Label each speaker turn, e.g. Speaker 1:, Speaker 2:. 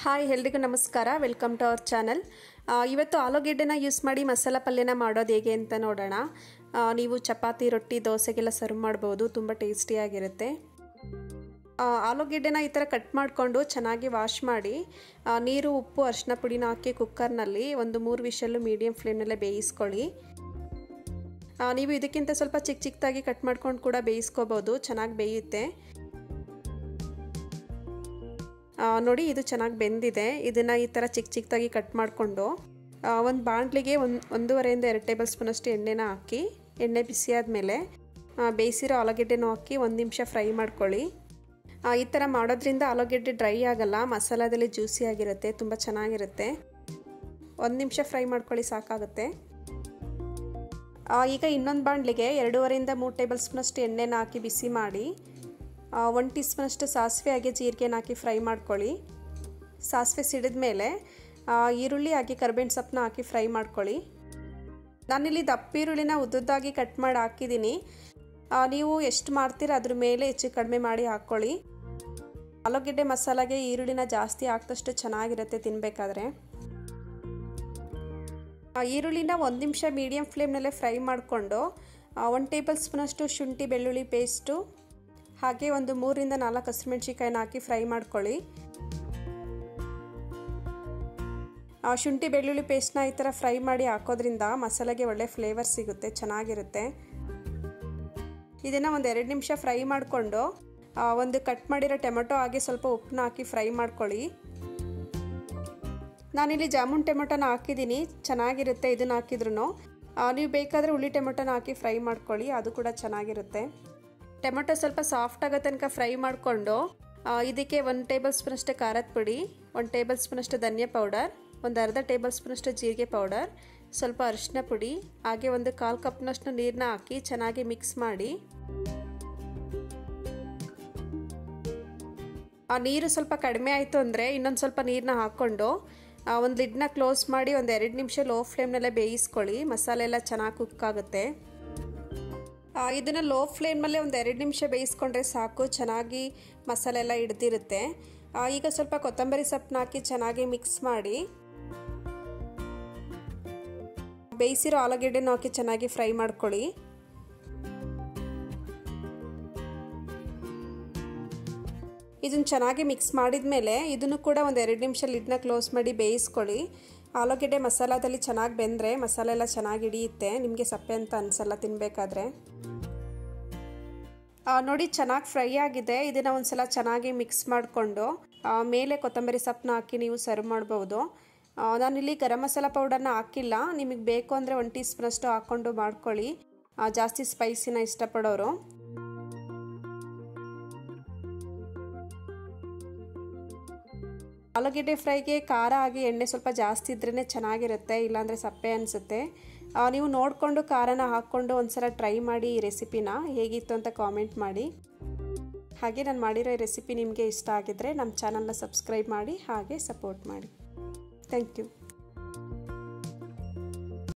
Speaker 1: hi ಎಲ್ರಿಗೂ ನಮಸ್ಕಾರ welcome to our channel ಇವತ್ತು ಆಲೂಗೆಡ್ಡೆನ ಯೂಸ್ ಮಾಡಿ ಮಸಾಲ ಪಲ್ಯನ ಮಾಡೋದು ಹೇಗೆ ಅಂತ ನೋಡೋಣ ಆ, ನೀವು ಚಪಾತಿ ರೊಟ್ಟಿ ದೋಸೆಗೆಲ್ಲ ಸರ್ವ್ ಮಾಡ್ಬೋದು ತುಂಬ ಟೇಸ್ಟಿಯಾಗಿರುತ್ತೆ ಆ, ಆಲೂಗೆಡ್ಡೆನ ಈ ಥರ ಕಟ್ ಮಾಡಿಕೊಂಡು ಚೆನ್ನಾಗಿ ವಾಶ್ ಮಾಡಿ ಆ, ನೀರು ಉಪ್ಪು ಅರಿಶಿನ ಪುಡಿನ ಹಾಕಿ ಕುಕ್ಕರ್ನಲ್ಲಿ ಒಂದು ಮೂರು ವಿಷಲ್ಲು ಮೀಡಿಯಮ್ ಫ್ಲೇಮ್ನಲ್ಲೇ ಬೇಯಿಸ್ಕೊಳ್ಳಿ ಆ, ನೀವು ಇದಕ್ಕಿಂತ ಸ್ವಲ್ಪ ಚಿಕ್ಕ ಚಿಕ್ಕದಾಗಿ ಕಟ್ ಮಾಡ್ಕೊಂಡು ಕೂಡ ಬೇಯಿಸ್ಕೋಬೋದು ಚೆನ್ನಾಗಿ ಬೇಯುತ್ತೆ ಆ, ನೋಡಿ ಇದು ಚೆನ್ನಾಗಿ ಬೆಂದಿದೆ ಇದನ್ನು ಈ ಥರ ಚಿಕ್ಕ ಚಿಕ್ಕದಾಗಿ ಕಟ್ ಮಾಡಿಕೊಂಡು ಒಂದು ಬಾಣಲಿಗೆ ಒಂದು ಒಂದೂವರೆಯಿಂದ ಎರಡು ಟೇಬಲ್ ಸ್ಪೂನಷ್ಟು ಎಣ್ಣೆನ ಹಾಕಿ ಎಣ್ಣೆ ಬಿಸಿ ಆದಮೇಲೆ ಬೇಯಿಸಿರೋ ಆಲೂಗೆಡ್ಡೆನೂ ಹಾಕಿ ಒಂದು ನಿಮಿಷ ಫ್ರೈ ಮಾಡ್ಕೊಳ್ಳಿ ಆ, ಈ ಥರ ಮಾಡೋದ್ರಿಂದ ಆಲೂಗೆಡ್ಡೆ ಡ್ರೈ ಆಗಲ್ಲ ಮಸಾಲದಲ್ಲಿ ಜ್ಯೂಸಿ ಆಗಿರುತ್ತೆ ತುಂಬ ಚೆನ್ನಾಗಿರುತ್ತೆ ಒಂದು ನಿಮಿಷ ಫ್ರೈ ಮಾಡ್ಕೊಳ್ಳಿ ಸಾಕಾಗುತ್ತೆ ಆ, ಈಗ ಇನ್ನೊಂದು ಬಾಣಲಿಗೆ ಎರಡೂವರೆಯಿಂದ ಮೂರು ಟೇಬಲ್ ಸ್ಪೂನಷ್ಟು ಎಣ್ಣೆನ ಹಾಕಿ ಬಿಸಿ ಮಾಡಿ ಒಂದು ಟೀ ಸ್ಪೂನಷ್ಟು ಸಾಸಿವೆ ಹಾಗೆ ಜೀರಿಗೆನ ಹಾಕಿ ಫ್ರೈ ಮಾಡ್ಕೊಳ್ಳಿ ಸಾಸಿವೆ ಸಿಡಿದ ಮೇಲೆ ಈರುಳ್ಳಿ ಹಾಕಿ ಕರ್ಬೇವಿನ ಸೊಪ್ಪನ್ನ ಹಾಕಿ ಫ್ರೈ ಮಾಡ್ಕೊಳ್ಳಿ ನಾನಿಲ್ಲಿ ದಪ್ಪ ಈರುಳ್ಳಿನ ಉದ್ದುದ್ದಾಗಿ ಕಟ್ ಮಾಡಿ ಹಾಕಿದ್ದೀನಿ ಆ, ನೀವು ಎಷ್ಟು ಮಾಡ್ತೀರ ಅದ್ರ ಮೇಲೆ ಹೆಚ್ಚು ಕಡಿಮೆ ಮಾಡಿ ಹಾಕ್ಕೊಳ್ಳಿ ಆಲೂಗೆಡ್ಡೆ ಮಸಾಲಾಗೆ ಈರುಳ್ಳಿನ ಜಾಸ್ತಿ ಹಾಕಿದಷ್ಟು ಚೆನ್ನಾಗಿರುತ್ತೆ ತಿನ್ನಬೇಕಾದ್ರೆ ಈರುಳ್ಳಿನ ಒಂದು ನಿಮಿಷ ಮೀಡಿಯಮ್ ಫ್ಲೇಮ್ನಲ್ಲೇ ಫ್ರೈ ಮಾಡಿಕೊಂಡು ಒಂದು ಟೇಬಲ್ ಸ್ಪೂನಷ್ಟು ಶುಂಠಿ ಬೆಳ್ಳುಳ್ಳಿ ಪೇಸ್ಟು ಹಾಗೆ ಒಂದು ಮೂರಿಂದ ನಾಲ್ಕು ಹಸಿಮೆಣ್ಸಿಕಾಯಿನ ಹಾಕಿ ಫ್ರೈ ಮಾಡ್ಕೊಳ್ಳಿ ಆ ಶುಂಠಿ ಬೆಳ್ಳುಳ್ಳಿ ಪೇಸ್ಟ್ನ ಈ ಥರ ಫ್ರೈ ಮಾಡಿ ಹಾಕೋದ್ರಿಂದ ಮಸಾಲೆಗೆ ಒಳ್ಳೆ ಫ್ಲೇವರ್ ಸಿಗುತ್ತೆ ಚೆನ್ನಾಗಿರುತ್ತೆ ಇದನ್ನು ಒಂದು ಎರಡು ನಿಮಿಷ ಫ್ರೈ ಮಾಡಿಕೊಂಡು ಒಂದು ಕಟ್ ಮಾಡಿರೋ ಟೊಮೆಟೊ ಹಾಗೆ ಸ್ವಲ್ಪ ಉಪ್ಪನ್ನ ಹಾಕಿ ಫ್ರೈ ಮಾಡ್ಕೊಳ್ಳಿ ನಾನಿಲ್ಲಿ ಜಾಮೂನ್ ಟೊಮೆಟೊನ ಹಾಕಿದ್ದೀನಿ ಚೆನ್ನಾಗಿರುತ್ತೆ ಇದನ್ನು ಹಾಕಿದ್ರು ನೀವು ಬೇಕಾದರೆ ಹುಳಿ ಟೊಮೆಟೊನ ಹಾಕಿ ಫ್ರೈ ಮಾಡ್ಕೊಳ್ಳಿ ಅದು ಕೂಡ ಚೆನ್ನಾಗಿರುತ್ತೆ ಟೊಮೆಟೊ ಸ್ವಲ್ಪ ಸಾಫ್ಟ್ ಆಗೋ ತನಕ ಫ್ರೈ ಮಾಡಿಕೊಂಡು ಇದಕ್ಕೆ ಒಂದು ಟೇಬಲ್ ಸ್ಪೂನಷ್ಟು ಖಾರದ ಪುಡಿ ಒಂದು ಟೇಬಲ್ ಸ್ಪೂನಷ್ಟು ಧನಿಯಾ ಪೌಡರ್ ಒಂದು ಅರ್ಧ ಟೇಬಲ್ ಸ್ಪೂನಷ್ಟು ಜೀರಿಗೆ ಪೌಡರ್ ಸ್ವಲ್ಪ ಅರಿಶಿನ ಪುಡಿ ಹಾಗೆ ಒಂದು ಕಾಲು ಕಪ್ನಷ್ಟು ನೀರನ್ನ ಹಾಕಿ ಚೆನ್ನಾಗಿ ಮಿಕ್ಸ್ ಮಾಡಿ ಆ ನೀರು ಸ್ವಲ್ಪ ಕಡಿಮೆ ಆಯಿತು ಅಂದರೆ ಇನ್ನೊಂದು ಸ್ವಲ್ಪ ನೀರನ್ನ ಹಾಕ್ಕೊಂಡು ಒಂದು ಲಿಡ್ನ ಕ್ಲೋಸ್ ಮಾಡಿ ಒಂದು ಎರಡು ನಿಮಿಷ ಲೋ ಫ್ಲೇಮ್ನಲ್ಲೇ ಬೇಯಿಸ್ಕೊಳ್ಳಿ ಮಸಾಲೆ ಎಲ್ಲ ಚೆನ್ನಾಗಿ ಕುಕ್ ಆಗುತ್ತೆ ಇದನ್ನು ಲೋ ಫ್ಲೇಮ್ನಲ್ಲೇ ಒಂದು ಎರಡು ನಿಮಿಷ ಬೇಯಿಸ್ಕೊಂಡ್ರೆ ಸಾಕು ಚೆನ್ನಾಗಿ ಮಸಾಲೆ ಎಲ್ಲ ಹಿಡ್ದಿರುತ್ತೆ ಈಗ ಸ್ವಲ್ಪ ಕೊತ್ತಂಬರಿ ಸೊಪ್ಪನ್ನ ಹಾಕಿ ಚೆನ್ನಾಗಿ ಮಿಕ್ಸ್ ಮಾಡಿ ಬೇಯಿಸಿರೋ ಆಲೂಗೆಡ್ಡೆನ ಹಾಕಿ ಚೆನ್ನಾಗಿ ಫ್ರೈ ಮಾಡ್ಕೊಳ್ಳಿ ಇದನ್ನು ಚೆನ್ನಾಗಿ ಮಿಕ್ಸ್ ಮಾಡಿದ ಮೇಲೆ ಇದನ್ನು ಕೂಡ ಒಂದು ಎರಡು ನಿಮಿಷ ಲಿಡ್ನ ಕ್ಲೋಸ್ ಮಾಡಿ ಬೇಯಿಸ್ಕೊಳ್ಳಿ ಆಲೂಗೆಡ್ಡೆ ಮಸಾಲದಲ್ಲಿ ಚೆನ್ನಾಗಿ ಬೆಂದರೆ ಮಸಾಲೆ ಎಲ್ಲ ಚೆನ್ನಾಗಿ ಹಿಡಿಯುತ್ತೆ ನಿಮಗೆ ಸಪ್ಪೆ ಅಂತ ಅನಿಸಲ್ಲ ತಿನ್ನಬೇಕಾದ್ರೆ ನೋಡಿ ಚೆನ್ನಾಗಿ ಫ್ರೈ ಆಗಿದೆ ಇದನ್ನು ಒಂದ್ಸಲ ಚೆನ್ನಾಗಿ ಮಿಕ್ಸ್ ಮಾಡಿಕೊಂಡು ಮೇಲೆ ಕೊತ್ತಂಬರಿ ಸೊಪ್ಪನ್ನ ಹಾಕಿ ನೀವು ಸರ್ವ್ ಮಾಡ್ಬೋದು ನಾನಿಲ್ಲಿ ಗರಂ ಮಸಾಲ ಪೌಡರ್ನ ಹಾಕಿಲ್ಲ ನಿಮಗೆ ಬೇಕು ಅಂದರೆ ಒನ್ ಟೀ ಸ್ಪೂನಷ್ಟು ಹಾಕ್ಕೊಂಡು ಮಾಡ್ಕೊಳ್ಳಿ ಜಾಸ್ತಿ ಸ್ಪೈಸಿನ ಇಷ್ಟಪಡೋರು ಆಲೂಗೆಡ್ಡೆ ಫ್ರೈಗೆ ಖಾರ ಆಗಿ ಎಣ್ಣೆ ಸ್ವಲ್ಪ ಜಾಸ್ತಿ ಇದ್ರೇ ಚೆನ್ನಾಗಿರುತ್ತೆ ಇಲ್ಲಾಂದರೆ ಸಪ್ಪೆ ಅನಿಸುತ್ತೆ ನೀವು ನೋಡಿಕೊಂಡು ಖಾರನ ಹಾಕ್ಕೊಂಡು ಒಂದ್ಸಲ ಟ್ರೈ ಮಾಡಿ ಈ ರೆಸಿಪಿನ ಹೇಗಿತ್ತು ಅಂತ ಕಾಮೆಂಟ್ ಮಾಡಿ ಹಾಗೆ ನಾನು ಮಾಡಿರೋ ಈ ರೆಸಿಪಿ ನಿಮಗೆ ಇಷ್ಟ ಆಗಿದ್ದರೆ ನಮ್ಮ ಚಾನಲ್ನ ಸಬ್ಸ್ಕ್ರೈಬ್ ಮಾಡಿ ಹಾಗೆ ಸಪೋರ್ಟ್ ಮಾಡಿ ಥ್ಯಾಂಕ್ ಯು